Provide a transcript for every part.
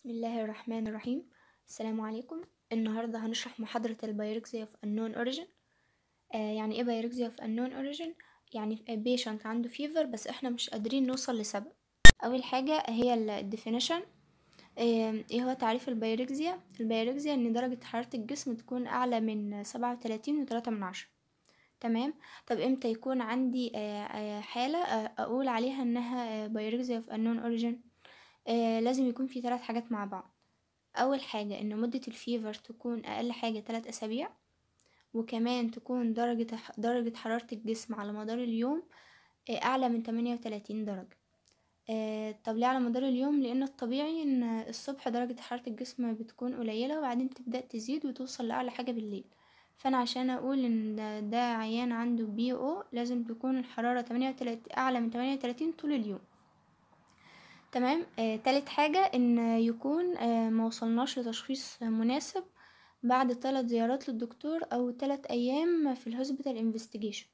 بسم الله الرحمن الرحيم السلام عليكم النهاردة هنشرح محاضرة البيركزي of unknown origin آه يعني ايه بيركزي of unknown origin يعني patient عنده fever بس احنا مش قادرين نوصل لسبب اول حاجة هي ال definition آه ايه هو تعريف البيركزيا البيركزيا ان درجة حرارة الجسم تكون اعلى من سبعة وتلاتين وتلاتة من عشرة تمام طب امتى يكون عندي آه آه حالة آه اقول عليها انها بيركزيا of unknown origin آه لازم يكون في ثلاث حاجات مع بعض اول حاجة ان مدة الفيفر تكون اقل حاجة ثلاث اسابيع وكمان تكون درجة درجة حرارة الجسم على مدار اليوم آه اعلى من تمانية وتلاتين درجة آه طب ليه على مدار اليوم لان الطبيعي ان الصبح درجة حرارة الجسم بتكون قليلة وبعدين تبدأ تزيد وتوصل لأعلى حاجة بالليل فانا عشان اقول ان ده, ده عيان عنده بي او لازم تكون الحرارة تمانية وتلاتين اعلى من تمانية وتلاتين طول اليوم تمام آه، تالت حاجة ان يكون آه موصلناش لتشخيص مناسب بعد ثلاث زيارات للدكتور او ثلاث ايام في الهوسبيتال انفستيجيشن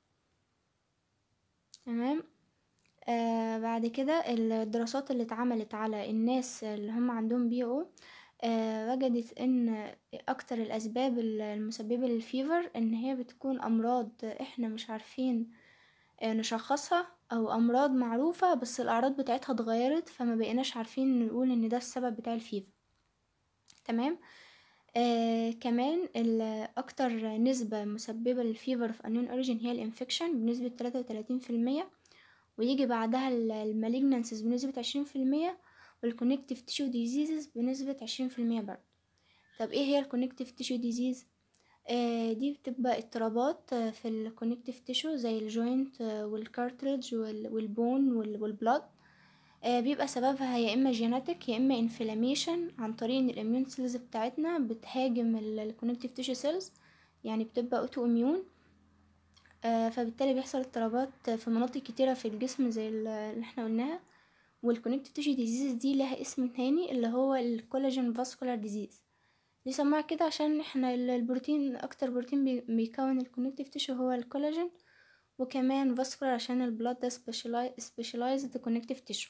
تمام آه بعد كده الدراسات اللي اتعملت على الناس اللي هم عندهم بي او آه وجدت ان اكتر الاسباب المسببة للفيفر ان هي بتكون امراض احنا مش عارفين آه نشخصها او امراض معروفة بس الاعراض بتاعتها اتغيرت فما بقيناش عارفين نقول ان ده السبب بتاع الفيفر تمام آه كمان اكتر نسبة مسببة للفيفر في unknown origin هي الانفكشن بنسبة تلاتة وتلاتين في المية ويجي بعدها المالجنانسز بنسبة عشرين في المية والكونكتيف تيشو ديزيزز بنسبة عشرين في المية برضه طب ايه هي الكونكتيف تيشو ديزيز آه دي بتبقى اضطرابات آه في الكونكتيف تيشو زي الجوينت آه والكارتريدج والبون والبلاد بيبقى سببها يا اما جيناتيك يا اما انفلاميشن عن طريق ان الاميون سيلز بتاعتنا بتهاجم الكونكتيف تيشو سيلز يعني بتبقى اوتو اميون فبالتالي بيحصل اضطرابات في مناطق كتيرة في الجسم زي اللي احنا قلناها والكونكتيف تيشو ديزيز دي لها اسم تاني اللي هو الكولاجين فاسكولار ديزيز دي سموها كده عشان احنا البروتين اكتر بروتين بيكون الكونكتيف تيشو هو الكولاجين وكمان فاسكولار عشان البلاد ده سبيشالايزد كونكتيف تيشو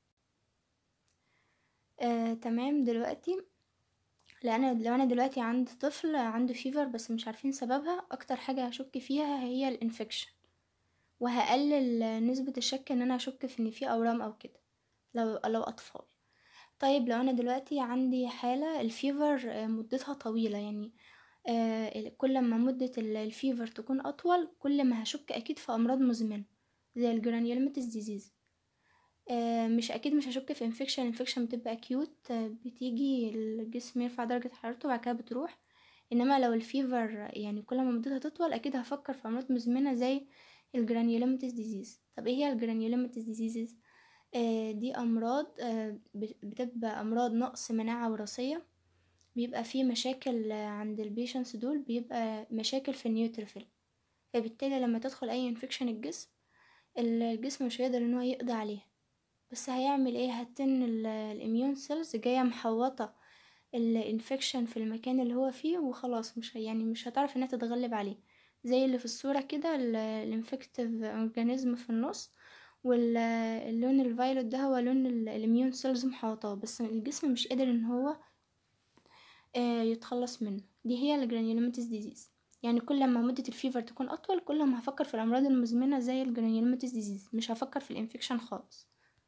آه، تمام دلوقتي لأن لو انا دلوقتي عندي طفل عنده فيفر بس مش عارفين سببها اكتر حاجة هشك فيها هي الانفكشن وهقلل نسبة الشك ان انا اشك في ان في اورام او كده لو لو اطفال طيب لو انا دلوقتي عندي حالة الفيفر مدتها طويلة يعني آه كل ما مدة الفيفر تكون اطول كل ما هشك اكيد في امراض مزمنة زي الجرانيولوماتيس ديزيز آه مش اكيد مش هشك في انفكشن انفكشن بتبقى اكيوت آه بتيجي الجسم يرفع درجة حرارته وبعد كده بتروح انما لو الفيفر يعني كل ما مدتها تطول اكيد هفكر في امراض مزمنة زي الجرانيولوماتيس ديزيز طب ايه هي الجرانيولوماتيس ديزيز آه دي امراض آه بتبقى امراض نقص مناعة وراثية بيبقى فيه مشاكل عند البيشنس دول بيبقى مشاكل في النيوتروفيل فبالتالي لما تدخل اي انفكشن الجسم الجسم مش هيقدر ان هو يقضي عليها بس هيعمل ايه هتن الاميون سيلز جايه محوطه الانفكشن في المكان اللي هو فيه وخلاص مش يعني مش هتعرف انها تتغلب عليه زي اللي في الصوره كده الانفكتيف اورجانيزم في النص واللون الفايلوت ده هو لون الاميون سيلز محاطاه بس الجسم مش قادر ان هو يتخلص منه دي هي الجرانيولوماتيس ديزيز يعني كل ما مدة الفيفر تكون أطول كل ما هفكر في الأمراض المزمنة زي الجرانيولوماتيس ديزيز مش هفكر في الانفكشن خالص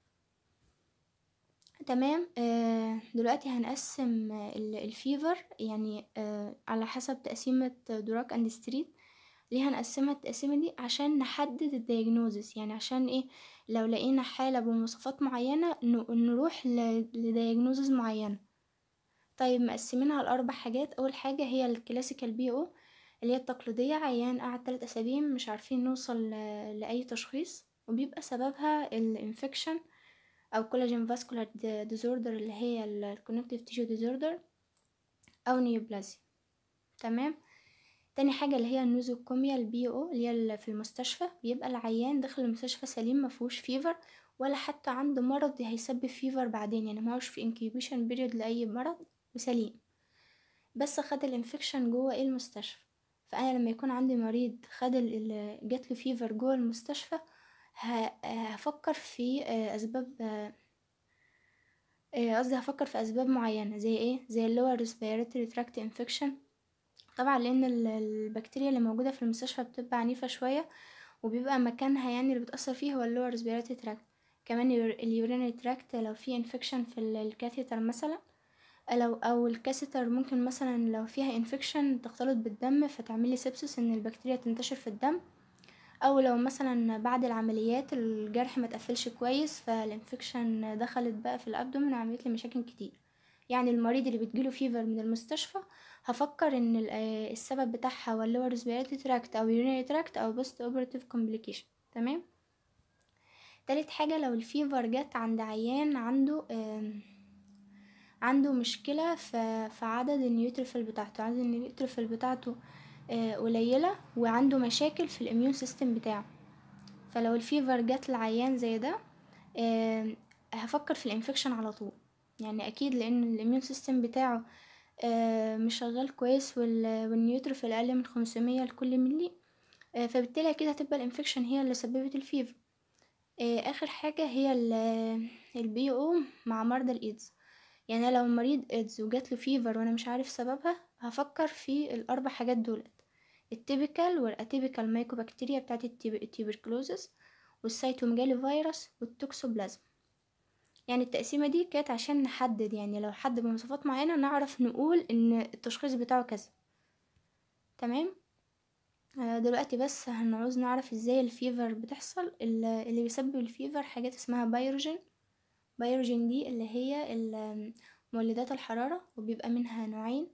تمام آه دلوقتي هنقسم الفيفر يعني آه على حسب تقسيمة دراك اند ستريت ليه هنقسمها التقسيمة دي عشان نحدد الدياجنوزس يعني عشان ايه لو لقينا حالة بمواصفات معينة نروح لدياجنوزس معينة طيب مقسمينها لأربع حاجات أول حاجة هي الكلاسيكال بي او اللي هي التقليدية عيان قعد تلات أسابيع مش عارفين نوصل لأي تشخيص وبيبقى سببها الانفكشن او كولاجين فاسكولار ديزوردر اللي هي الكونكتيف تيشو ديزوردر او نيوبلازيا تمام تاني حاجة اللي هي النوزوكوميا البي او اللي هي في المستشفى بيبقى العيان داخل المستشفى سليم مفهوش فيفر ولا حتى عنده مرض هيسبب فيفر بعدين يعني ماهوش في انكيوبيشن بيريود لأي مرض وسليم بس خد الانفكشن جوه ايه المستشفى فانا لما يكون عندي مريض خد جاتله فيفر جوه المستشفى هفكر في اسباب آه، قصدي هفكر في اسباب معينه زي ايه زي اللور ريسبيراتوري تراكت انفكشن طبعا لان ال- البكتيريا اللي موجوده في المستشفى بتبقى عنيفه شويه وبيبقى مكانها يعني اللي بتاثر فيه هو اللور ريسبيراتوري تراكت كمان اليورينري تراكت لو في انفكشن في ال- الكاثيتر مثلا لو او الكاثيتر ممكن مثلا لو فيها انفكشن تختلط بالدم فتعملي سبسس ان البكتيريا تنتشر في الدم او لو مثلا بعد العمليات الجرح ما تقفلش كويس فالانفكشن دخلت بقى في الابدومين وعملت لي مشاكل كتير يعني المريض اللي بتجيله فيفر من المستشفى هفكر ان ال- آه السبب بتاعها هو اللور ريسبيراتوري تراكت او يورينري تراكت او بوست اوبراتيف كومبليكيشن تمام تالت حاجة لو الفيفر جت عند عيان عنده آم، عنده مشكلة في في عدد النيوتروفيل بتاعته عدد النيوتروفيل بتاعته آه، قليلة وعنده مشاكل في الاميون سيستم بتاعه فلو الفيفر جت لعيان زي ده آم، هفكر في الانفكشن على طول يعني اكيد لان الاميون سيستم بتاعه آه، مش شغال كويس وال- والنيوتروفيل اقل من 500 لكل ملي آه، فبالتالي اكيد هتبقى الانفكشن هي اللي سببت الفيفر آه، اخر حاجة هي البي او مع مرضى الايدز يعني أنا لو مريض ايدز وجاتله فيفر وانا مش عارف سببها هفكر في الاربع حاجات دولت التيبيكال والاتيبيكال مايكوبكتيريا بتاعت التيب- التيبركلوزس والسيتوميجالي فيروس والتوكسوبلازم يعني التقسيمة دي كانت عشان نحدد يعني لو حد بمواصفات معينة نعرف نقول ان التشخيص بتاعه كذا تمام آه، دلوقتي بس هنعوز نعرف ازاي الفيفر بتحصل ال- اللي بيسبب الفيفر حاجات اسمها بايروجين بايروجين دي اللي هي ال- مولدات الحرارة وبيبقى منها نوعين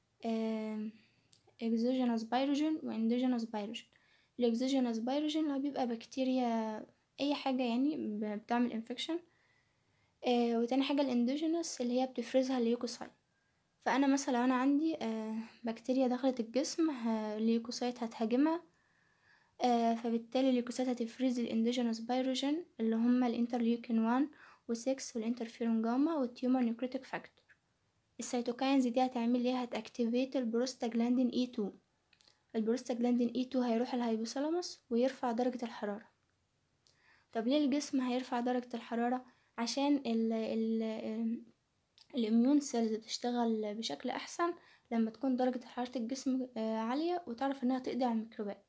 اكزوجينوس بايروجين واندوجينوس بايروجين الاكزوجينوس بايروجين اللي هو بيبقى بكتيريا اي حاجة يعني ب- بتعمل انفكشن وتاني حاجة الاندوجينوس اللي هي بتفرزها الليوكوسايت فانا مثلا لو انا عندي آه، بكتيريا دخلت الجسم ه- الليوكوسايت هتهاجمها آه، فبالتالي الليوكوسايت هتفرز الاندوجينوس بايروجين اللي هما الانترليوكين 1 و6 والانترفيرون جاما والتيومر نيوكليتيك فاكتور السيتوكاينز دي هتعمل ايه هتاكتيفيت البروستاجلاندين اي 2 البروستاجلاندين اي 2 هيروح الهيبوثالاموس ويرفع درجة الحرارة طب ليه الجسم هيرفع درجة الحرارة عشان ال ال الاميون سيلز تشتغل بشكل احسن لما تكون درجة حرارة الجسم آه، عالية وتعرف انها تقضي على الميكروبات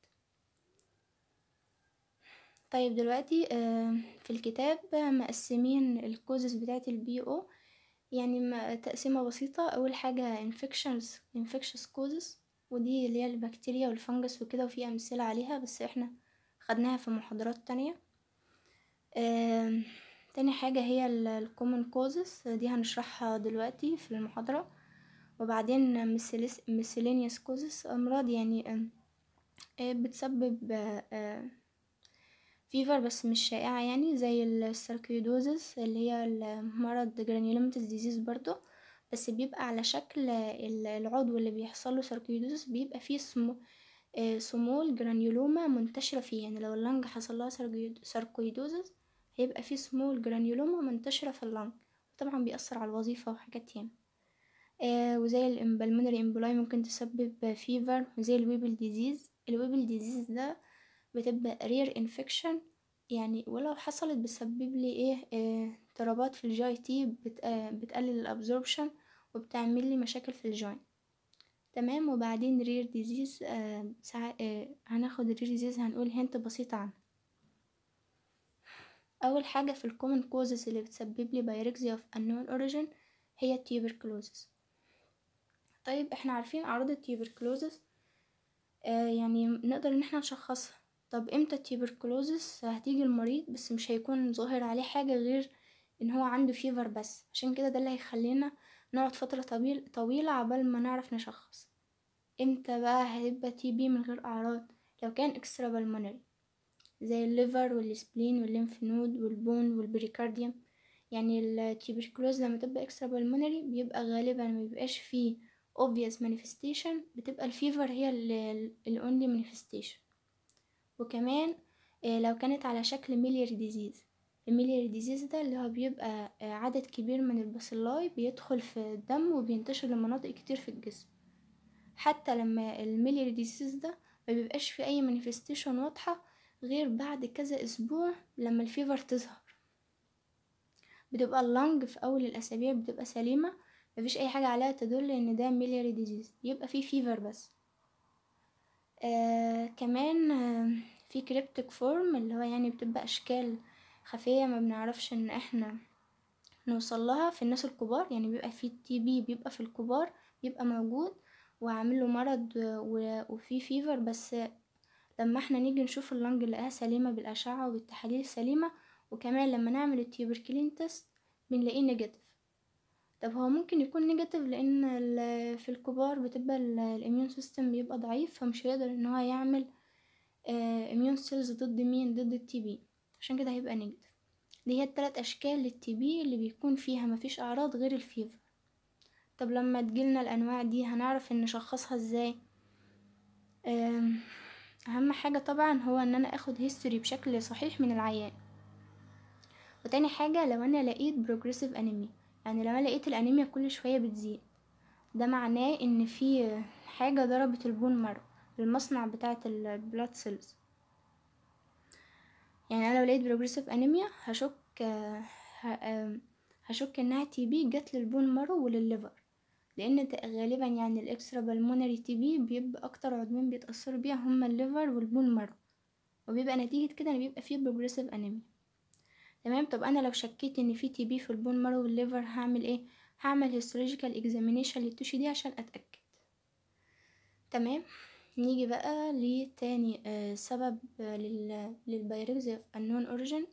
طيب دلوقتي آه، في الكتاب آه، مقسمين الكوزز بتاعت البي او يعني م- تقسيمة بسيطة أول حاجة infections infectious causes ودي اللي هي البكتيريا والفنجس وكده وفي أمثلة عليها بس احنا خدناها في محاضرات تانية آم، تاني حاجة هي ال ال common causes دي هنشرحها دلوقتي في المحاضرة وبعدين miscellaneous miscellaneous causes أمراض يعني آم، آه، بتسبب آه، فيفر بس مش شائعة يعني زي الساركيدوزس اللي هي المرض جرانيولوماتيس ديزيز برضو بس بيبقى على شكل ال- العضو اللي بيحصل له ساركيدوزس بيبقى فيه سمو آه، سمول جرانيولوما منتشرة فيه يعني لو اللنج حصل لها ساركيد- ساركويدوزس هيبقى فيه سمول جرانيولوما منتشرة في اللنج طبعا بيأثر على الوظيفة وحاجات ياما آه وزي البلمونري امبولاي ممكن تسبب فيفر وزي الويبل ديزيز الويبل ديزيز ده بتبقى رير انفكشن يعني ولو حصلت بتسبب لي ايه آه، اضطرابات في الجي تي بت آه، بتقلل الابزوربشن وبتعمل لي مشاكل في الجوين تمام وبعدين رير ديزيز آه ساع... آه هناخد الرير ديزيز هنقول هنت بسيطة عنها اول حاجة في الكومن كوزز اللي بتسبب لي بايركزيا اوف unknown origin هي التيوبركلوزس طيب احنا عارفين اعراض التيوبركلوزس آه يعني نقدر ان احنا نشخصها طب امتى التيوبركلوزس هتيجي المريض بس مش هيكون ظاهر عليه حاجة غير ان هو عنده فيفر بس عشان كده ده اللي هيخلينا نقعد فترة طويل طويلة عبال ما نعرف نشخص امتى بقى هيبقى تي بي من غير اعراض لو كان اكسترا بالمونري زي الليفر والسبلين والليمف نود والبون والبريكارديوم يعني التيوبركلوز لما تبقى اكسترا بالمونري بيبقى غالبا ما بيبقاش فيه obvious manifestation بتبقى الفيفر هي ال only manifestation وكمان آه، لو كانت على شكل ميليار ديزيز الميليار ديزيز ده اللي هو بيبقى آه، عدد كبير من الباسيلاي بيدخل في الدم وبينتشر لمناطق كتير في الجسم حتى لما الميليار ديزيز ده ما بيبقاش في اي مانيفستيشن واضحة غير بعد كذا اسبوع لما الفيفر تظهر بتبقى اللنج في اول الاسابيع بتبقى سليمه مفيش اي حاجه عليها تدل ان ده ميلياري ديزيز يبقى فيه فيفر بس آه كمان آه في كريبتك فورم اللي هو يعني بتبقى اشكال خفيه ما بنعرفش ان احنا نوصل لها في الناس الكبار يعني بيبقى في تي بي بيبقى في الكبار بيبقى موجود وعامل له مرض وفي فيفر بس لما احنا نيجي نشوف اللنج نلاقيها سليمه بالاشعه وبالتحاليل السليمه وكمان لما نعمل التيوبركلين تيست بنلاقيه نيجاتيف طب هو ممكن يكون نيجاتيف لان في الكبار بتبقى الاميون سيستم بيبقى ضعيف فمش هيقدر ان هو يعمل اميون سيلز ضد مين ضد التي بي عشان كده هيبقى نيجاتيف دي هي التلات اشكال للتي بي اللي بيكون فيها مفيش اعراض غير الفيفر طب لما تجيلنا الانواع دي هنعرف ان نشخصها ازاي اهم حاجه طبعا هو ان انا اخد هيستوري بشكل صحيح من العيان وتاني حاجه لو انا لقيت بروجريسيف انيميا يعني لو انا لقيت الانيميا كل شويه بتزيد ده معناه ان في حاجه ضربت البون مارو المصنع بتاعه البلاد سيلز يعني انا لو لقيت بروجريسيف انيميا هشك هشك انها تي بي جت للبون مارو وللليفر لان غالبا يعني الاكسترا بالمونري تي بي بيبقى اكتر عضوين بيتاثروا بيها هما الليفر والبون مارو وبيبقى نتيجه كده ان بيبقى فيه بروجريسيف انيميا تمام طب انا لو شكيت ان في تي بي في البون مارو والليفر هعمل ايه هعمل هيستولوجيكال اكزامينيشن للتوشي دي عشان اتاكد تمام نيجي بقى لتاني آه سبب آه لل للبايركزي unknown origin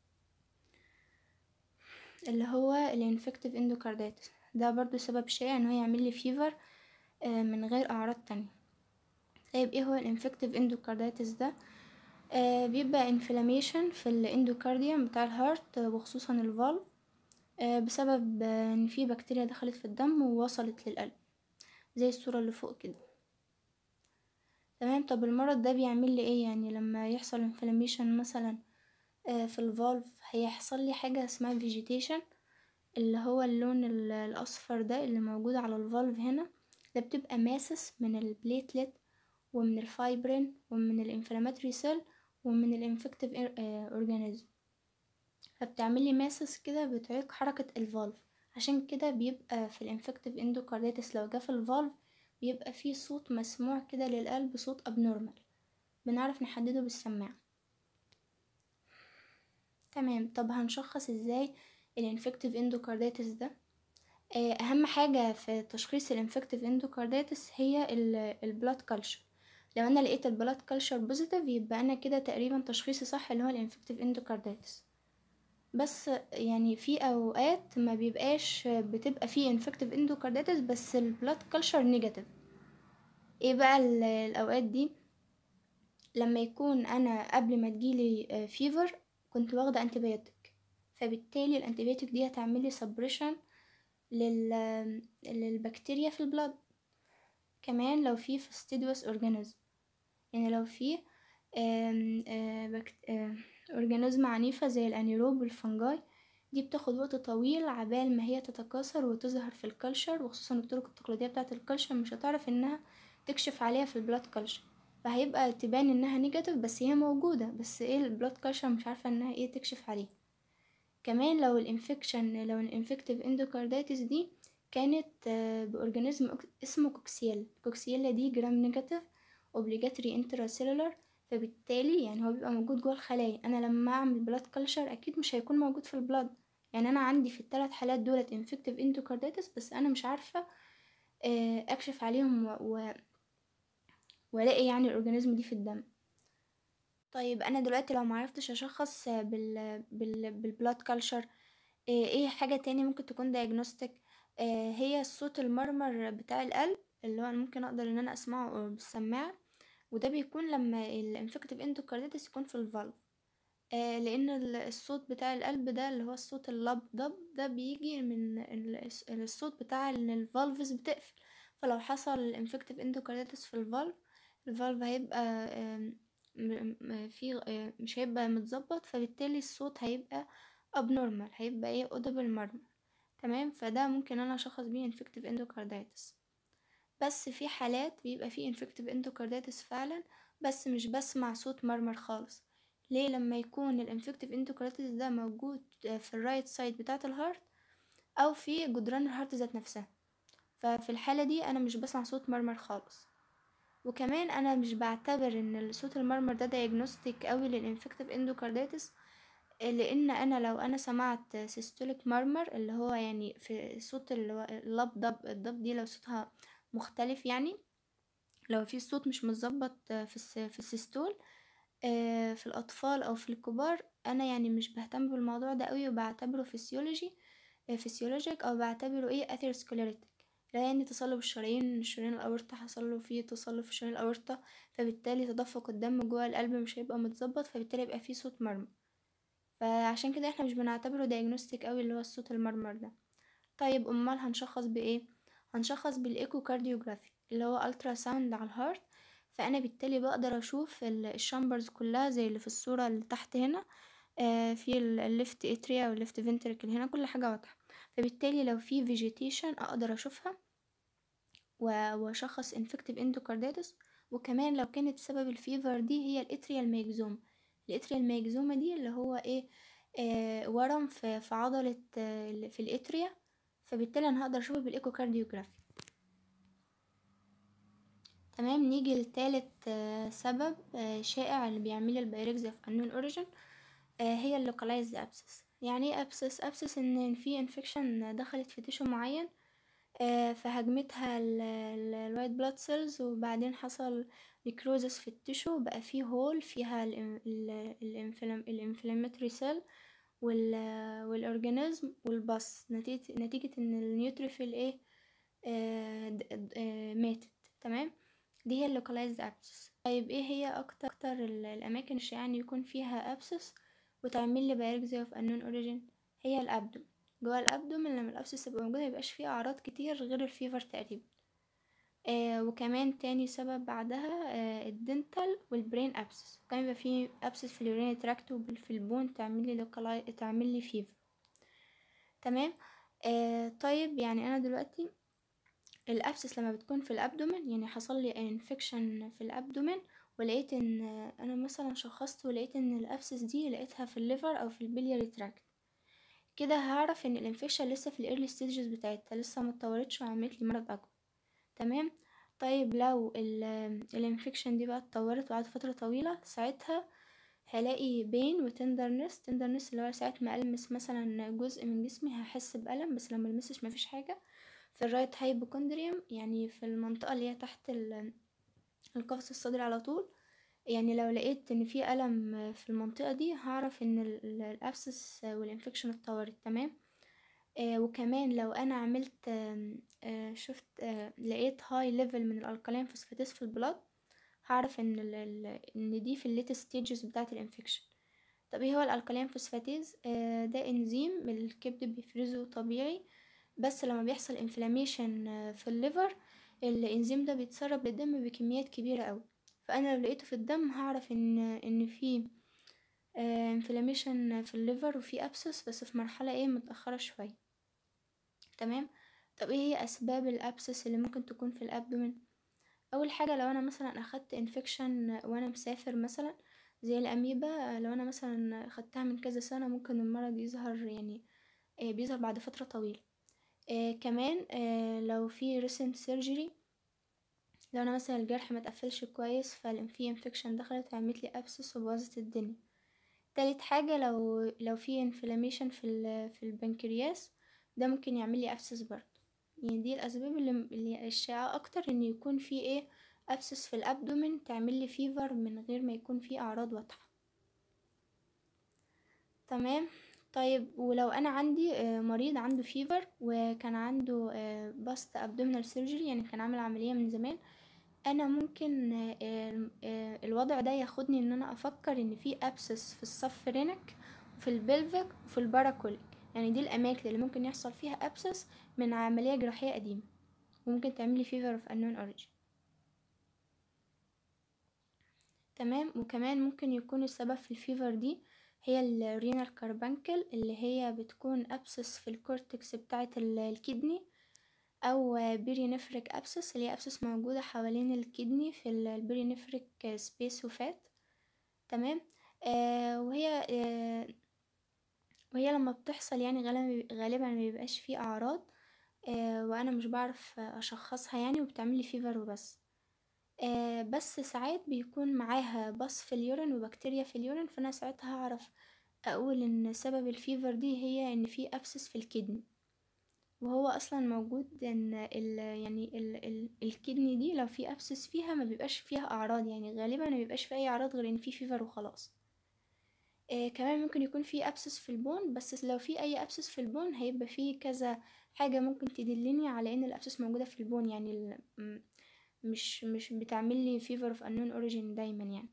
اللي هو الانفكتيف اندوكارديتس ده برضو سبب شائع ان هو يعمل لي فيفر آه من غير اعراض تانية طيب ايه هو الانفكتيف اندوكارديتس ده آه بيبقى انفلاميشن في الاندوكارديوم بتاع الهارت وخصوصا الفالف آه بسبب آه ان في بكتيريا دخلت في الدم ووصلت للقلب زي الصورة اللي فوق كده تمام طب المرض ده بيعمل لي ايه يعني لما يحصل انفلاميشن مثلا آه في الفالف هيحصل لي حاجة اسمها فيجيتيشن اللي هو اللون الاصفر ده اللي موجود على الفالف هنا ده بتبقى ماسس من البليتلت ومن الفايبرين ومن الانفلاماتوري سيل ومن الانفكتيف اورجانيزم فبتعمل لي ماسس كده بتعيق حركة الفالف عشان كده بيبقى في الانفكتيف اندوكارديتس لو جه في الفالف بيبقى فيه صوت مسموع كده للقلب صوت ابنورمال بنعرف نحدده بالسماعة تمام طب هنشخص ازاي الانفكتيف اندوكارديتس ده اهم حاجة في تشخيص الانفكتيف اندوكارديتس هي البلاد كلشر لو انا لقيت البلاد كلشر بوزيتيف يبقى انا كده تقريبا تشخيصي صح اللي هو الانفكتيف اندوكارديتس بس يعني في اوقات ما بيبقاش بتبقى فيه انفكتيف اندوكارديتس بس البلاد كلشر نيجاتيف ايه بقى الاوقات دي لما يكون انا قبل ما تجيلي فيفر كنت واخده انتبيوتيك فبالتالي الانتبيوتيك دي هتعمل لي سبريشن لل... للبكتيريا في البلاد كمان لو في فاستيدوس اورجانيزم يعني لو في اورجانيزم عنيفه زي الانيروب والفنجاي دي بتاخد وقت طويل عبال ما هي تتكاثر وتظهر في الكلشر وخصوصا الطرق التقليديه بتاعه الكلشر مش هتعرف انها تكشف عليها في البلاد كلشر فهيبقى تبان انها نيجاتيف بس هي موجوده بس ايه البلاد كلشر مش عارفه انها ايه تكشف عليه كمان لو الانفكشن لو الانفكتيف اندوكارديتس دي كانت باورجانيزم اسمه كوكسيلا كوكسيلا دي جرام نيجاتيف اوبليجاتري انتراسيلولار فبالتالي يعني هو بيبقى موجود جوه الخلايا انا لما اعمل بلاد كلشر اكيد مش هيكون موجود في البلاد يعني انا عندي في الثلاث حالات دولت انفكتيف اندوكارديتس بس انا مش عارفه اكشف عليهم و... والاقي يعني الاورجانيزم دي في الدم طيب انا دلوقتي لو معرفتش اشخص بال بال بالبلاد كلشر ايه حاجه تاني ممكن تكون دايجنوستيك هي الصوت المرمر بتاع القلب اللي هو ممكن اقدر ان انا اسمعه بالسماعه وده بيكون لما الانفكتيف اندوكارديتس يكون في الفالف آه لان الصوت بتاع القلب ده اللي هو الصوت اللب ضب ده بيجي من الصوت بتاع ان الفالفز بتقفل فلو حصل الانفكتيف اندوكارديتس في الفالف الفالف هيبقى آه في آه مش هيبقى متظبط فبالتالي الصوت هيبقى abnormal هيبقى ايه audible مرمر تمام فده ممكن انا اشخص بيه infective endocarditis بس في حالات بيبقى فيه infective endocarditis فعلا بس مش بسمع صوت مرمر خالص ليه لما يكون الانفكتيف اندوكارديتس ده موجود في الرايت سايد بتاعة الهارت او في جدران الهارت ذات نفسها ففي الحالة دي انا مش بسمع صوت مرمر خالص وكمان انا مش بعتبر ان صوت المرمر ده دايجنوستيك قوي للانفكتيف اندوكارديتس لان انا لو انا سمعت سيستوليك مرمر اللي هو يعني في صوت اللي هو اللب ضب الضب دي لو صوتها مختلف يعني لو في الصوت مش متظبط في الس- في السيستول آه، في الاطفال او في الكبار انا يعني مش بهتم بالموضوع ده قوي وبعتبره فسيولوجي فسيولوجيك او بعتبره ايه اثيروسكليروتيك لا يعني تصلب الشرايين شرايين الاورطة حصل له فيه تصلب في شرايين الاورطة فبالتالي تدفق الدم جوه القلب مش هيبقى متظبط فبالتالي يبقى فيه صوت مرمر فعشان كده احنا مش بنعتبره دايجنوستيك قوي اللي هو الصوت المرمر ده طيب امال هنشخص بايه هنشخص بالايكو كارديوجرافي اللي هو الترا ساوند على الهارت فانا بالتالي بقدر اشوف ال- الشامبرز كلها زي اللي في الصورة اللي تحت هنا آه في الليفت اتريا والليفت فنتركل هنا كل حاجة واضحة فبالتالي لو في فيجيتيشن اقدر اشوفها و- واشخص انفكتيف اندوكارديتس وكمان لو كانت سبب الفيفر دي هي الاتريال ميجزوم الاتريال ميجزوما دي اللي هو ايه آه ورم في, في عضلة آه ال- في الاتريا فبالتالي انا هقدر اشوفه بالايكوكارديوجرافي تمام نيجي لتالت آه سبب آه شائع اللي بيعمل البايركزيا في unknown origin آه هي اللوكالايزد ابسس يعني ايه ابسس ابسس ان في انفكشن دخلت في تيشو معين آه فهجمتها الوايت بلاد سيلز وبعدين حصل نيكروزس في التيشو بقى فيه هول فيها الانفلاماتوري سيل والاورجانيزم والبص نتيجة, نتيجة ان النيوتروفيل ايه آه د- د- آه ماتت تمام دي هي اللوكالايزد ابسس طيب ايه هي اكتر اكتر ال- الاماكن الشائعة ان يكون فيها ابسس وتعمل لي بايركزيا اوف unknown origin هي الابدوم جوه الابدومن لما الابسس يبقى موجود ميبقاش فيه اعراض كتير غير الفيفر تقريبا آه وكمان تاني سبب بعدها آه الدنتال والبرين ابسس كان يبقى فيه ابسس في اليورينري تراكت وفي البون تعمل لي لوكالاي تعمل لي فيفر تمام آه طيب يعني انا دلوقتي الابسس لما بتكون في الابدومن يعني حصل لي انفكشن في الابدومن ولقيت ان انا مثلا شخصت ولقيت ان الابسس دي لقيتها في الليفر او في البلياري تراكت كده هعرف ان الانفكشن لسه في الايرلي ستيجز بتاعتها لسه ما اتطورتش وعملت لي مرض اكبر تمام طيب لو الانفكشن دي بقى اتطورت وقعدت فتره طويله ساعتها هلاقي بين وتندرنس تندرنس اللي هو ساعة ما ألمس مثلا جزء من جسمي هحس بألم بس لما المسش مفيش حاجة في الرايت هايبوكوندريوم يعني في المنطقة اللي هي تحت ال- القفص الصدري على طول يعني لو لقيت ان في ألم في المنطقة دي هعرف ان ال- ال- الابسس والانفكشن اتطورت تمام آه وكمان لو انا عملت آم، آه شفت آه لقيت هاي ليفل من الالكالين فوسفاتيز في البلاد هعرف ان ال ال ان دي في الليت ستيجز بتاعه الانفكشن طب ايه هو الالكالين فوسفاتيز آه ده انزيم الكبد بيفرزه طبيعي بس لما بيحصل انفلاميشن في الليفر الانزيم ده بيتسرب للدم بكميات كبيره قوي فانا لو لقيته في الدم هعرف ان ان في انفلاميشن في الليفر وفي ابسس بس في مرحله ايه متاخره شويه تمام طب ايه هي اسباب الابسس اللي ممكن تكون في الابدومن اول حاجه لو انا مثلا اخدت انفكشن وانا مسافر مثلا زي الاميبا لو انا مثلا خدتها من كذا سنه ممكن المرض يظهر يعني آه، بيظهر بعد فتره طويله آه كمان آه لو في recent surgery لو انا مثلا الجرح ما تقفلش كويس ففي انفكشن دخلت وعملت لي ابسس وبوظت الدنيا تالت حاجة لو لو في انفلاميشن في ال في البنكرياس ده ممكن يعمل لي ابسس برضه يعني دي الاسباب اللي, اللي الشائعة اكتر ان يكون في ايه ابسس في الابدومن تعمل لي فيفر من غير ما يكون في اعراض واضحة تمام طيب ولو انا عندي آه، مريض عنده فيفر وكان عنده باست ابدومينال سيرجري يعني كان عامل عملية من زمان انا ممكن آه، آه، آه، الوضع ده ياخدني ان انا افكر ان في ابسس في الصف رينك وفي البلفيك وفي الباراكوليك يعني دي الاماكن اللي ممكن يحصل فيها ابسس من عملية جراحية قديمة وممكن تعملي فيفر اوف unknown origin تمام وكمان ممكن يكون السبب في الفيفر دي هي الرينال كاربانكل اللي هي بتكون ابسس في الكورتكس بتاعة ال- الكدني او بيرينفريك ابسس اللي هي ابسس موجودة حوالين الكدني في البيرينفريك سبيس وفات تمام آه وهي آه وهي لما بتحصل يعني غالبا غالبا ما بيبقاش فيه اعراض آه وانا مش بعرف اشخصها يعني وبتعملي فيفر وبس آه بس ساعات بيكون معاها بص في اليورين وبكتيريا في اليورين فانا ساعتها هعرف اقول ان سبب الفيفر دي هي ان في ابسس في الكدني وهو اصلا موجود ان ال يعني ال ال الكدني دي لو في ابسس فيها ما بيبقاش فيها اعراض يعني غالبا ما بيبقاش في اي اعراض غير ان في فيفر وخلاص آه كمان ممكن يكون في ابسس في البون بس لو في اي ابسس في البون هيبقى فيه كذا حاجة ممكن تدلني على ان الابسس موجودة في البون يعني ال مش مش بتعمل لي fever of unknown origin دايما يعني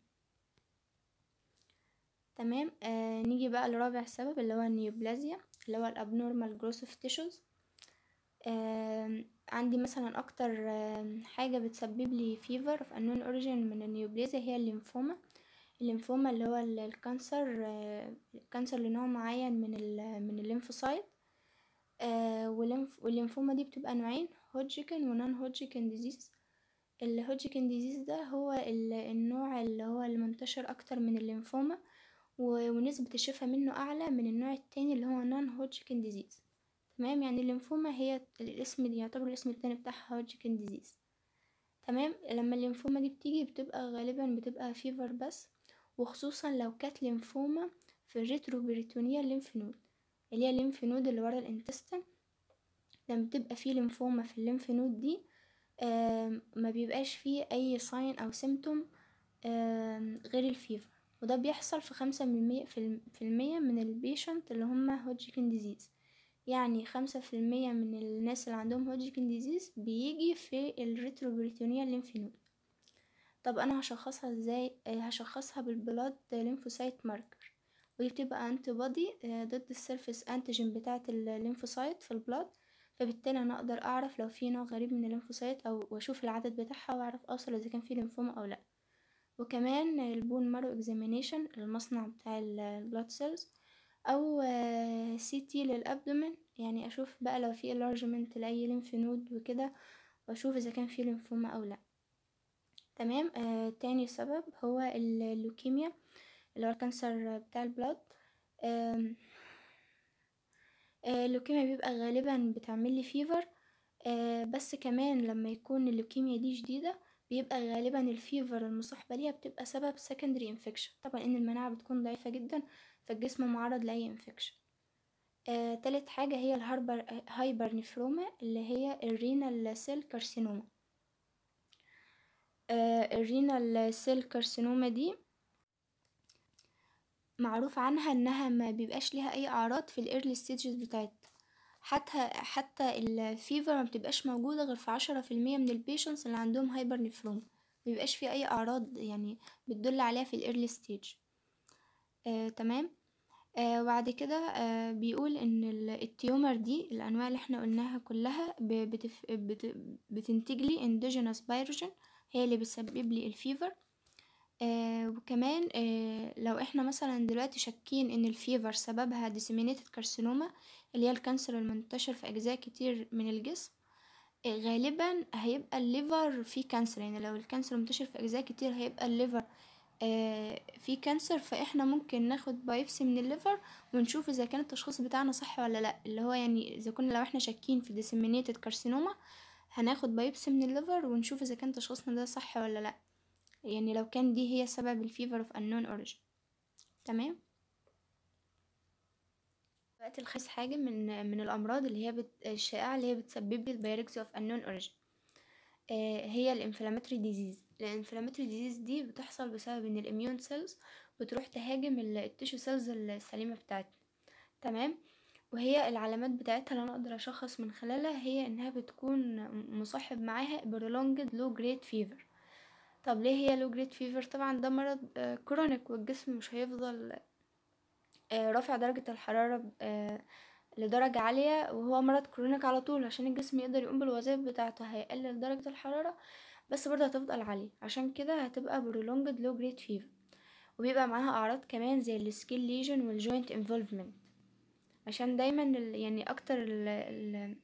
تمام آه نيجي بقى لرابع سبب اللي هو النيوبلازيا اللي هو الابنورمال جروث اوف تيشوز آه عندي مثلا اكتر آه حاجة بتسبب لي fever of unknown origin من النيوبلازيا هي الليمفوما الليمفوما اللي هو الكانسر آه الكانسر لنوع معين من ال من الليمفوسايت آه والليمفوما دي بتبقى نوعين هوجكن ونون هوجكن ديزيز الهوجكن ديزيز ده هو النوع اللي هو المنتشر اكتر من الليمفوما ونسبة الشفاء منه اعلى من النوع التاني اللي هو نون هوجكن ديزيز تمام يعني الليمفوما هي الاسم دي يعتبر الاسم التاني بتاعها هوجكن ديزيز تمام لما الليمفوما دي بتيجي بتبقى غالبا بتبقى فيفر بس وخصوصا لو كانت ليمفوما في الريتروبريتونيا الليمف نود اللي هي الليمف نود اللي ورا الانتستين لما بتبقى فيه ليمفوما في الليمف نود دي ما بيبقاش فيه اي ساين او سيمتوم غير الفيفر وده بيحصل في خمسة من المية في المية من البيشنت اللي هما هوجكن ديزيز يعني خمسة في المية من الناس اللي عندهم هوجكن ديزيز بيجي في الريتروبريتونيا الليمفينود طب انا هشخصها ازاي هشخصها بالبلاد ليمفوسايت ماركر ودي بتبقى انتي بودي ضد السيرفيس انتيجين بتاعه الليمفوسايت في البلاد فبالتالي انا اقدر اعرف لو في نوع غريب من الليمفوسايت او واشوف العدد بتاعها واعرف اوصل اذا كان في ليمفوما او لا وكمان البون مارو اكزامينيشن المصنع بتاع البلاد سيلز او سي تي للابدومين يعني اشوف بقى لو في enlargement لاي ليمف نود وكده واشوف اذا كان في ليمفوما او لا تمام آه تاني سبب هو اللوكيميا اللي هو الكانسر بتاع البلاد آه اللوكيميا بيبقى غالبا بتعمل لي فيفر آه بس كمان لما يكون اللوكيميا دي شديدة بيبقى غالبا الفيفر المصاحبة ليها بتبقى سبب secondary infection طبعا ان المناعة بتكون ضعيفة جدا فالجسم معرض لأي infection آه تالت حاجة هي الهايبر هايبر نفروما اللي هي الرينال سيل كارسينوما آه الرينال سيل كارسينوما دي معروف عنها انها ما بيبقاش ليها اي اعراض في الايرلي ستيجز بتاعتها حتى حتى الفيفر ما بتبقاش موجوده غير في عشرة في المية من البيشنتس اللي عندهم هايبر نفروما مبيبقاش في اي اعراض يعني بتدل عليها في الايرلي ستيج آه تمام آه وبعد كده آه بيقول ان التيومر دي الانواع اللي احنا قلناها كلها بتف بت بتنتج لي اندوجينوس بايروجين هي اللي بتسبب لي الفيفر آه وكمان آه لو احنا مثلا دلوقتي شاكين ان الفيفر سببها disseminated كارسينوما اللي هي الكانسر المنتشر في اجزاء كتير من الجسم آه غالبا هيبقى الليفر فيه كانسر يعني لو الكانسر منتشر في اجزاء كتير هيبقى الليفر آه فيه كانسر فاحنا ممكن ناخد بايبسي من الليفر ونشوف اذا كان التشخيص بتاعنا صح ولا لا اللي هو يعني اذا كنا لو احنا شاكين في disseminated كارسينوما هناخد بايبسي من الليفر ونشوف اذا كان تشخيصنا ده صح ولا لا يعني لو كان دي هي سبب الفيفر اوف unknown origin تمام دلوقتي الخامس حاجة من من الأمراض اللي هي بت... الشائعة اللي هي بتسبب لي البايركسي اوف unknown origin آه هي الانفلاماتوري ديزيز الانفلاماتوري ديزيز دي بتحصل بسبب ان الاميون سيلز بتروح تهاجم التيشو سيلز السليمة بتاعتنا تمام وهي العلامات بتاعتها اللي انا اقدر اشخص من خلالها هي انها بتكون مصاحب معاها prolonged low grade fever طب ليه هي لو جريد فيفر طبعا ده مرض آه كرونيك والجسم مش هيفضل آه رافع درجة الحرارة آه لدرجة عالية وهو مرض كرونيك على طول عشان الجسم يقدر يقوم بالوظائف بتاعته هيقلل درجة الحرارة بس برضه هتفضل عالية عشان كده هتبقى prolonged low grade fever وبيبقى معاها أعراض كمان زي السكين ليجن والجوينت انفولفمنت عشان دايما يعني أكتر ال ال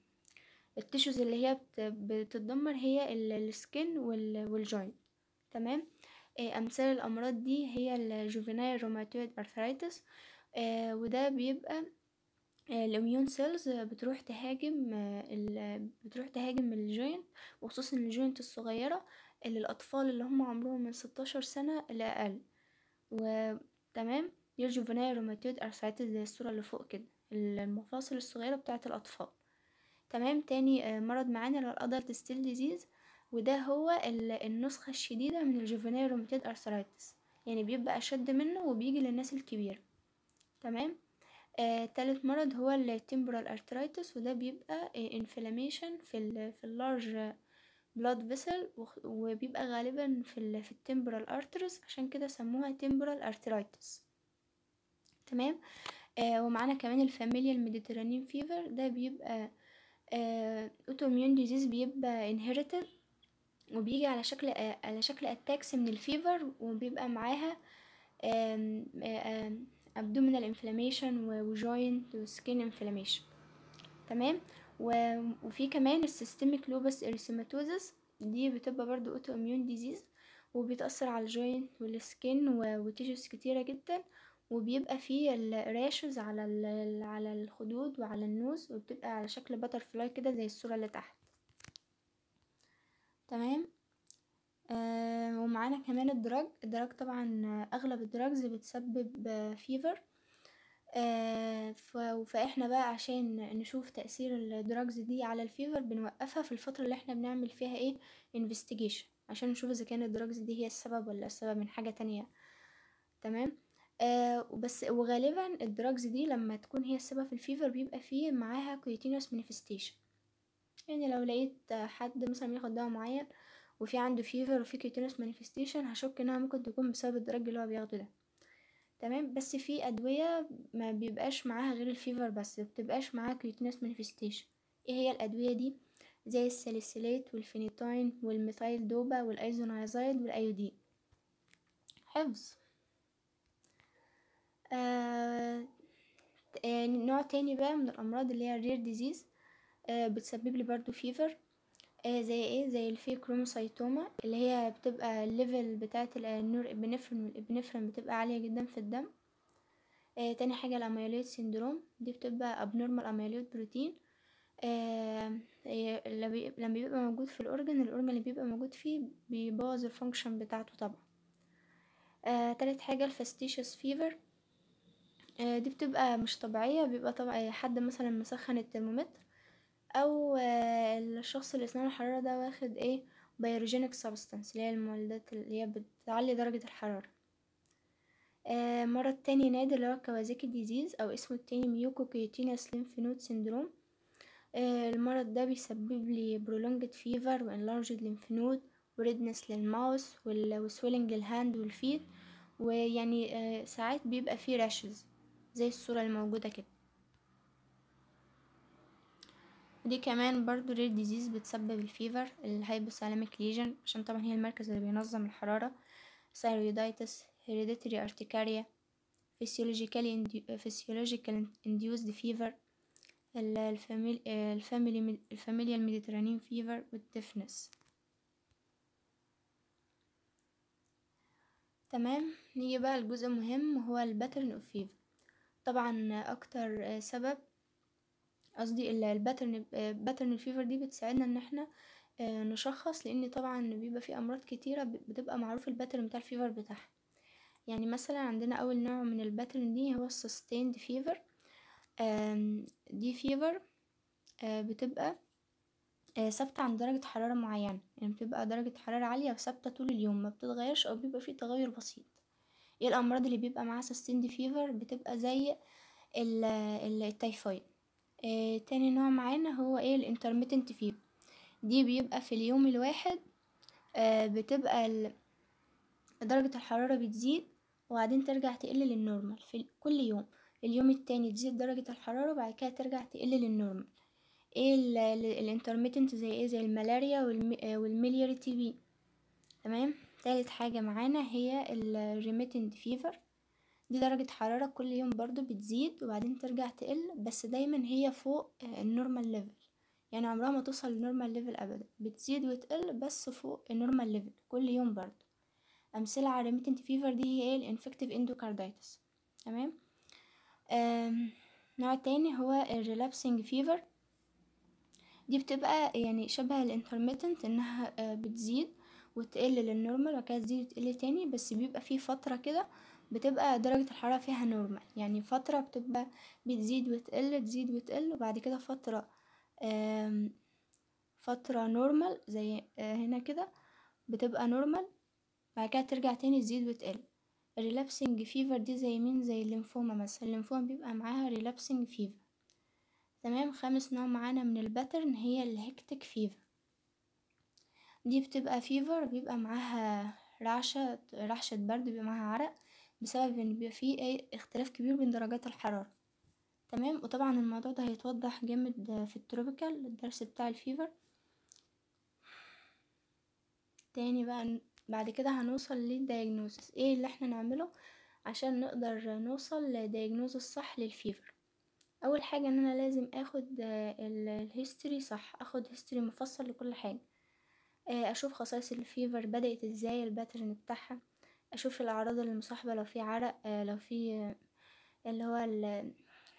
التيشوز اللي هي بتتدمر هي السكين والجوينت تمام آه، امثال الامراض دي هي الجوفينايل روماتويد ارثرايتس وده بيبقى الاميون سيلز بتروح تهاجم ال- بتروح تهاجم الجوينت وخصوصا الجوينت الصغيرة اللي الأطفال اللي هم عمرهم من ستاشر سنة لأقل وتمام دي الجوفينايل روماتويد ارثرايتس زي الصورة اللي فوق كده المفاصل الصغيرة بتاعة الأطفال تمام تاني مرض معانا اللي هو الأدلت ستيل ديزيز وده هو ال- النسخة الشديدة من الجوفينايل روماتويد ارثرايتس يعني بيبقى أشد منه وبيجي للناس الكبيرة تمام آه، تالت مرض هو التمبرال ارترايتس وده بيبقى انفلاميشن في ال في اللارج بلاد فيسل وبيبقى غالبا في ال في التمبرال ارترز عشان كده سموها تمبرال ارترايتس تمام آه ومعانا كمان الفاميليا الميديترانيين فيفر ده بيبقى اوتو اميون ديزيز بيبقى انهيرتد وبيجي على شكل آه على شكل اتاكس من الفيفر وبيبقى معاها آم آم abdominal inflammation وجوينت وسكين inflammation تمام و- وفي كمان السيستميك لوبس اريثيماتوزس دي بتبقى برضو اوتو اميون ديزيز وبتأثر على الجوينت والسكين وتيشوز كتيرة جدا وبيبقى فيه الراشز على ال- على الخدود وعلى النوز وبتبقى على شكل باتر فلاي كده زي الصورة اللي تحت تمام آه ومعانا كمان الدراج الدراج طبعا اغلب الدراجز بتسبب فيفر آه ف- فاحنا بقى عشان نشوف تأثير الدراجز دي على الفيفر بنوقفها في الفترة اللي احنا بنعمل فيها ايه investigation عشان نشوف اذا كان الدراجز دي هي السبب ولا السبب من حاجة تانية تمام آه وبس وغالبا الدراجز دي لما تكون هي السبب في الفيفر بيبقى فيه معاها continuous manifestation يعني لو لقيت حد مثلا بياخد دواء معين وفي عنده فيفر وفي كيوتينوس مانيفستيشن هشك انها ممكن تكون بسبب الدرج اللي هو بياخده ده تمام بس في ادويه ما بيبقاش معاها غير الفيفر بس بتبقاش معاها كيوتينوس مانيفستيشن ايه هي الادويه دي زي الساليسيلات والفينيتاين والميثايل دوبا والايزونايزايد والايودين حفظ آه آه نوع تاني بقى من الامراض اللي هي الرير ديزيز آه بتسبب لي برضو فيفر آه زي ايه زي الفي كروموسايتوما اللي هي بتبقى الليفل بتاعه النور ابنفرين والابنفرين بتبقى عاليه جدا في الدم آه تاني حاجه الاميلويد سيندروم دي بتبقى ابنورمال اميلويد بروتين آه لما بيبقى موجود في الاورجن الاورجن اللي بيبقى موجود فيه بيبوظ الفانكشن بتاعته طبعا آه تالت حاجه الفاستيشيوس فيفر آه دي بتبقى مش طبيعيه بيبقى طبعا حد مثلا مسخن الترمومتر او الشخص اللي اسنان الحرارة ده واخد ايه بيروجينيك سبستانس اللي هي المولدات اللي هي بتعلي درجة الحرارة آه مرض تاني نادر اللي هو كوازيكي ديزيز او اسمه التاني ميوكو كيوتينيوس ليمف نود سيندروم آه المرض ده بيسبب لي برولونجد فيفر وانلارجد ليمف نود وريدنس للماوس وسويلنج للهاند والفيت ويعني آه ساعات بيبقى فيه راشز زي الصورة الموجودة كده ودي كمان برضو رير ديزيز بتسبب الفيفر الهايبوثالاميك ليجن عشان طبعا هي المركز اللي بينظم الحرارة ثايرويدايتس هيريديتري ارتكاريا physiologically physiological induced fever الفاميلي الفاميلي الفاميليا الميديترانيين فيفر والديفنس تمام نيجي بقى الجزء المهم وهو الباترن اوف فيفر طبعا اكتر سبب قصدي الباترن باترن الفيفر دي بتساعدنا ان احنا نشخص لان طبعا بيبقى في امراض كتيره بتبقى معروف الباترن بتاع الفيفر بتاعها يعني مثلا عندنا اول نوع من الباترن دي هو السستيند فيفر دي فيفر بتبقى ثابتة عند درجة حرارة معينة يعني بتبقى درجة حرارة عالية وثابتة طول اليوم ما بتتغيرش أو بيبقى فيه تغير بسيط ايه الأمراض اللي بيبقى معاها سستيند فيفر بتبقى زي التيفويد آه تاني نوع معانا هو ايه الانترميتنت فيفر دي بيبقى في اليوم الواحد آه بتبقى درجة الحرارة بتزيد وبعدين ترجع تقل للنورمال في كل يوم اليوم التاني تزيد درجة الحرارة وبعد كده ترجع تقل للنورمال ايه الانترميتنت زي ايه زي الملاريا والميلياري تي بي تمام تالت حاجة معانا هي الريميتنت فيفر دي درجة حرارة كل يوم برضو بتزيد وبعدين ترجع تقل بس دايما هي فوق النورمال ليفل يعني عمرها ما توصل للنورمال ليفل ابدا بتزيد وتقل بس فوق النورمال ليفل كل يوم برضو امثله على remittent fever دي هي الانفكتيف اندوكاردايتس تمام آم، النوع التاني هو الريلابسنج فيفر دي بتبقى يعني شبه الانترميتنت انها آه، بتزيد وتقل للنورمال وبعد كده تزيد وتقل تاني بس بيبقى في فترة كده بتبقى درجة الحرارة فيها نورمال يعني فترة بتبقى بتزيد وتقل تزيد وتقل وبعد كده فترة آم، فترة نورمال زي آه، هنا كده بتبقى نورمال بعد كده ترجع تاني تزيد وتقل الريلابسنج فيفر دي زي مين زي الليمفوما مثلا الليمفوما بيبقى معاها ريلابسنج فيفر تمام خامس نوع معانا من الباترن هي الهكتيك فيفر دي بتبقى فيفر بيبقى معاها رعشة رعشة برد بيبقى معاها عرق بسبب ان بيبقى فيه اي اختلاف كبير بين درجات الحرارة تمام وطبعا الموضوع ده هيتوضح جامد في التروبيكال الدرس بتاع الفيفر تاني بقى ن- بعد كده هنوصل للدياجنوزس ايه اللي احنا نعمله عشان نقدر نوصل لدياجنوزس صح للفيفر اول حاجه ان انا لازم اخد الهيستوري صح اخد هيستوري مفصل لكل حاجه آه، اشوف خصائص الفيفر بدات ازاي الباترن بتاعها اشوف الاعراض المصاحبه لو في عرق آه، لو في آه، اللي هو ال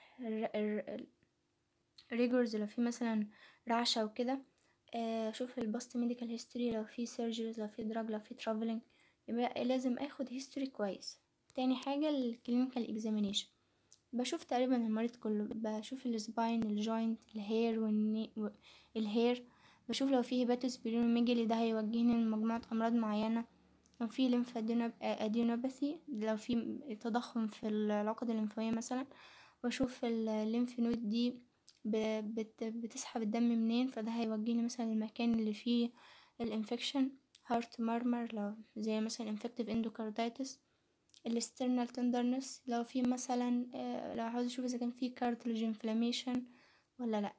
ريجورز لو في مثلا رعشه وكده آه، اشوف الباست ميديكال هيستوري لو في سيرجريز لو في دراج لو في ترافلينج يبقى لازم اخد هيستوري كويس تاني حاجه الكلينيكال اكزامينيشن بشوف تقريبا المريض كله بشوف السباين الجوينت الهير والني و- الهير بشوف لو في هيباتوس بيرينوميجالي ده هيوجهني لمجموعة أمراض معينة لو في ليمف ادينوباثي لو في تضخم في العقد الليمفاوية مثلا بشوف الليمف نود دي ب- بت- بتسحب الدم منين فده هيوجهني مثلا المكان اللي فيه الانفكشن هارت مارمر لو زي مثلا انفكتيف اندوكاردايتس الاسترنال تندرنس لو في مثلا آه، لو عاوز اشوف اذا كان في كارتلج انفلاميشن ولا لا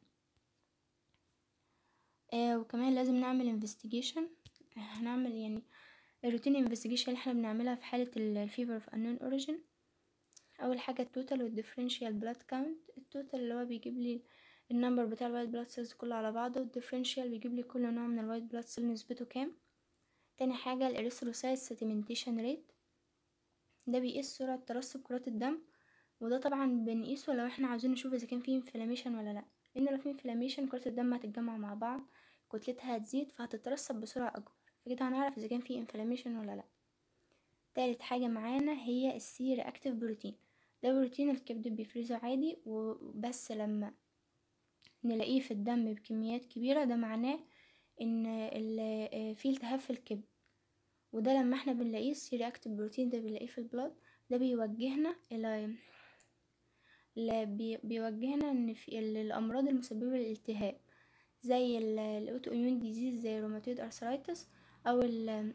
آه وكمان لازم نعمل انفستيجيشن هنعمل يعني الروتين انفستيجيشن اللي احنا بنعملها في حالة الفيفر في unknown origin اول حاجة التوتال والديفرنشيال بلاد كاونت التوتال اللي هو بيجيب لي النمبر بتاع الوايت بلاد سيلز كله على بعضه والديفرنشيال بيجيب لي كل نوع من الوايت بلاد سيل نسبته كام تاني حاجة الاريثروسايت سيتيمنتيشن ريت ده بيقيس سرعة ترسب كرات الدم وده طبعا بنقيسه لو احنا عاوزين نشوف اذا كان فيه انفلاميشن ولا لا لان لو فيه انفلاميشن كرات الدم هتتجمع مع بعض كتلتها هتزيد فهتترسب بسرعة اكبر فكده هنعرف اذا كان فيه انفلاميشن ولا لا تالت حاجة معانا هي السي رياكتيف بروتين ده بروتين الكبد بيفرزه عادي وبس لما نلاقيه في الدم بكميات كبيرة ده معناه ان ال- فيه التهاب في الكبد وده لما احنا بنلاقيه السي رياكتيف بروتين ده بنلاقيه في البلاد ده بيوجهنا الى لا بي- بيوجهنا ان في ال- الامراض المسببه للالتهاب زي الاوتو اميون ديزيز زي الروماتويد ارثرايتس او ال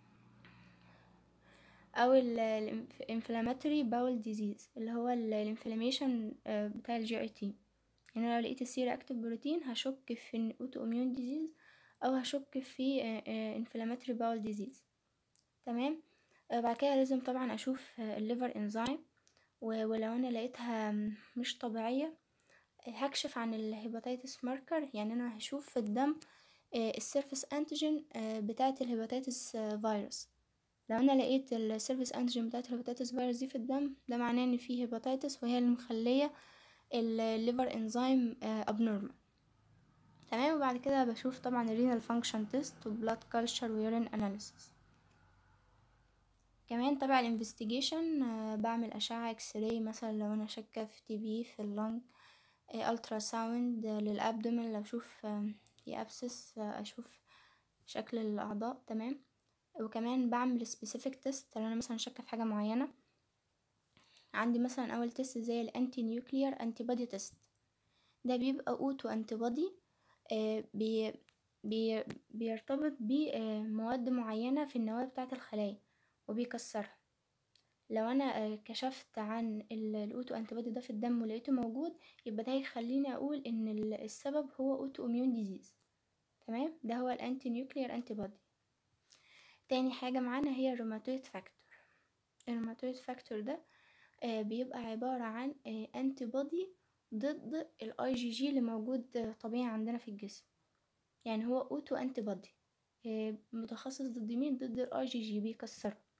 او الانفلاماتوري باول ديزيز اللي هو الانفلاميشن بتاع الجي اي تي يعني أنا لو لقيت السي رياكتيف بروتين هشك في ان اوتو اميون ديزيز او هشك في انفلاماتوري باول ديزيز تمام آه، بعد كده لازم طبعا اشوف الليفر انزيم ولو انا لقيتها مش طبيعيه آه، هكشف عن الهيباتيتس ماركر يعني انا هشوف في الدم السيرفس انتيجين بتاعه الهيباتيتس فيروس لو انا لقيت السيرفس انتيجين بتاعه الهيباتيتس فيروس دي في الدم ده معناه ان فيه هيباتيتس وهي اللي مخليه الليفر انزيم ابنورمال تمام وبعد كده بشوف طبعا الرينال فانكشن تيست وبلاد كلتشر ويورين اناليسيس كمان تبع الانفستيجيشن بعمل اشعه اكس راي مثلا لو انا شاكه في تي بي في اللنج الترا ساوند للابدومين لو اشوف آه، في ابسس اشوف شكل الاعضاء تمام وكمان بعمل سبيسيفيك تيست لو انا مثلا شاكه في حاجه معينه عندي مثلا اول تيست زي الانتي نيوكليير انتي بودي تيست ده بيبقى اوتو انتي بودي بي بي بيرتبط بمواد معينه في النواه بتاعه الخلايا وبيكسرها لو انا آه، كشفت عن ال- الاوتو انتي بودي ده في الدم ولقيته موجود يبقى ده هيخليني اقول ان ال- السبب هو اوتو اميون ديزيز تمام ده هو الانتي نيوكليير انتي بودي تاني حاجه معانا هي الروماتويد فاكتور الروماتويد فاكتور ده آه، بيبقى عباره عن انتي بودي ضد الاي جي جي اللي موجود آه، طبيعي عندنا في الجسم يعني هو اوتو انتي بودي متخصص ضد مين ضد الاي جي جي بيكسره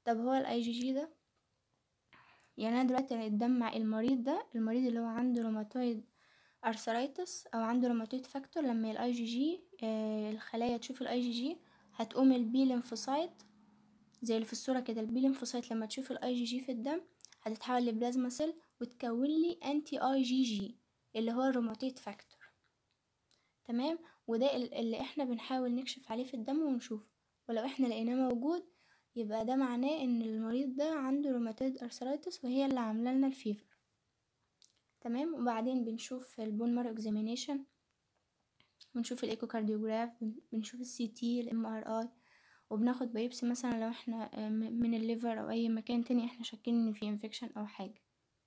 طب هو الاي جي جي ده يعني انا دلوقتي قدام مع المريض ده المريض اللي هو عنده روماتويد ارثرايتس او عنده روماتويد فاكتور لما الاي جي جي الخلايا تشوف الاي جي جي هتقوم البي ليمفوسايت زي اللي في الصورة كده البي ليمفوسايت لما تشوف الاي جي جي في الدم هتتحول لبلازما سيل وتكون لي انتي اي جي جي اللي هو الروماتويد فاكتور تمام وده اللي احنا بنحاول نكشف عليه في الدم ونشوفه ولو احنا لقيناه موجود يبقى ده معناه ان المريض ده عنده روماتويد ارثرايتس وهي اللي عامله لنا الفيفر تمام وبعدين بنشوف البون مارو اكزامينيشن بنشوف الايكوكارديوجراف بنشوف السي تي الام ار اي وبناخد بايبسي مثلا لو احنا من الليفر او اي مكان تاني احنا شاكين ان في انفكشن او حاجه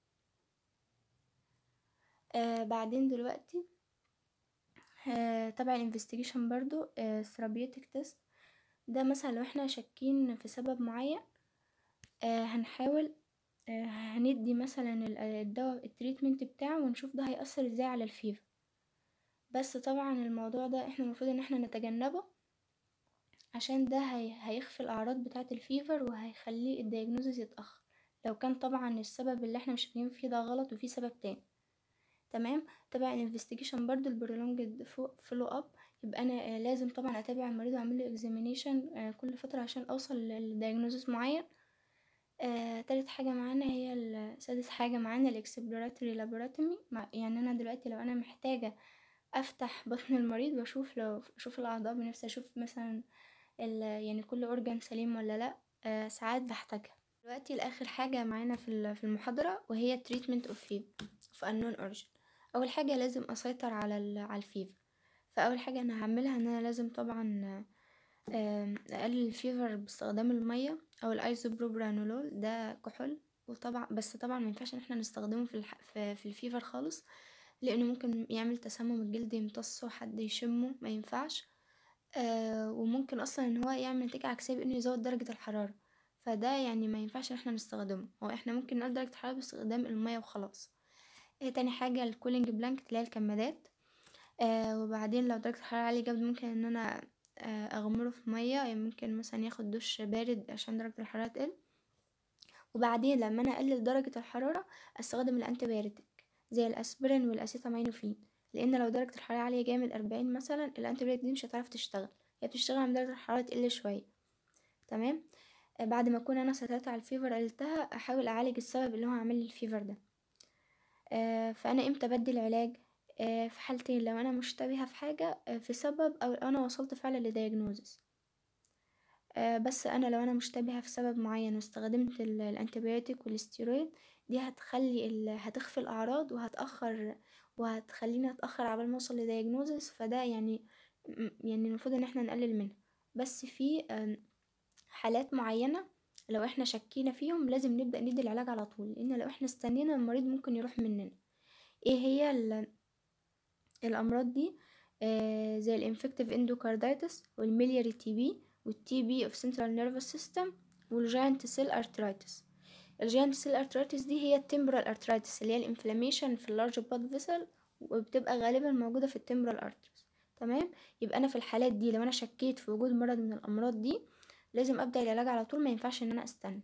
آه بعدين دلوقتي آه تبع الانفستيجيشن برضو ثرابيوتيك تيست ده مثلا لو احنا شاكين في سبب معين آه هنحاول آه هندي مثلا الدواء التريتمنت بتاعه ونشوف ده هيأثر ازاي على الفيفر بس طبعا الموضوع ده احنا المفروض ان احنا نتجنبه عشان ده هي هيخفي الاعراض بتاعه الفيفر وهيخليه الدياجنوزيس يتاخر لو كان طبعا السبب اللي احنا مش شاكين فيه ده غلط وفي سبب تاني تمام تبع الانفستيجيشن برضو البرولونجد فولو اب يبقى انا لازم طبعا اتابع المريض واعمل له اكزامينيشن كل فتره عشان اوصل لدياجنوزيس معين آه، تالت حاجة معانا هي سادس حاجة معانا الاكسبلوراتوري لابوراتومي يعني انا دلوقتي لو انا محتاجة افتح بطن المريض واشوف لو اشوف الاعضاء بنفسي اشوف مثلا يعني كل اورجان سليم ولا لا آه ساعات بحتاجها دلوقتي لاخر حاجة معانا في في المحاضرة وهي treatment of fever of unknown origin اول حاجة لازم اسيطر على على الفيفر فاول حاجة انا هعملها ان انا لازم طبعا اقلل الفيفر باستخدام المية او الايزوبروبرانولول ده كحول وطبعا بس طبعا ما ينفعش ان احنا نستخدمه في الح... في, في الفيفر خالص لانه ممكن يعمل تسمم الجلد يمتصه حد يشمه ما ينفعش آه وممكن اصلا ان هو يعمل نتيجة عكسية بانه يزود درجة الحرارة فده يعني ما ينفعش ان احنا نستخدمه هو احنا ممكن نقلل درجة الحرارة باستخدام المية وخلاص آه تاني حاجة الكولينج بلانكت اللي هي الكمادات آه وبعدين لو درجة الحرارة عالية جدا ممكن ان انا اغمره في ميه يعني ممكن مثلا ياخد دش بارد عشان درجه الحراره تقل وبعدين لما انا اقلل درجه الحراره استخدم الانتيبيوتيك زي الاسبرين والاسيتامينوفين لان لو درجه الحراره عاليه جامد أربعين مثلا الانتيبيوتيك دي مش هتعرف تشتغل هي بتشتغل لما درجه الحراره تقل شويه تمام بعد ما اكون انا سيطرت على الفيفر قلتها احاول اعالج السبب اللي هو عامل لي الفيفر ده فانا امتى بدي العلاج في حالتين لو انا مشتبهة في حاجة في سبب او انا وصلت فعلا لدياجنوزس بس انا لو انا مشتبهة في سبب معين واستخدمت الانتيبيوتيك والاستيرويد دي هتخلي هتخفي الاعراض وهتاخر وهتخليني اتاخر عبال ما اوصل لدياجنوزس فده يعني يعني المفروض ان احنا نقلل منها بس في حالات معينة لو احنا شكينا فيهم لازم نبدأ ندي العلاج على طول لان لو احنا استنينا المريض ممكن يروح مننا ايه هي الامراض دي آه زي الانفكتيف اندوكاردايتس والميلياري تي بي والتي بي اوف سنترال نيرفس سيستم والجاينت سيل ارترايتس الجاينت سيل ارترايتس دي هي التمبرال ارترايتس اللي هي الانفلاميشن في اللارج بلاد فيسل وبتبقى غالبا موجوده في التمبرال ارتريز تمام يبقى انا في الحالات دي لو انا شكيت في وجود مرض من الامراض دي لازم ابدا العلاج على طول ما ينفعش ان انا استنى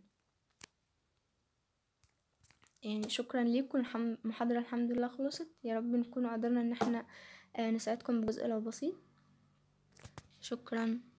يعني شكرا ليكم المحاضرة الحمد لله خلصت يا رب نكون قدرنا ان احنا نساعدكم بجزء لو بسيط شكرا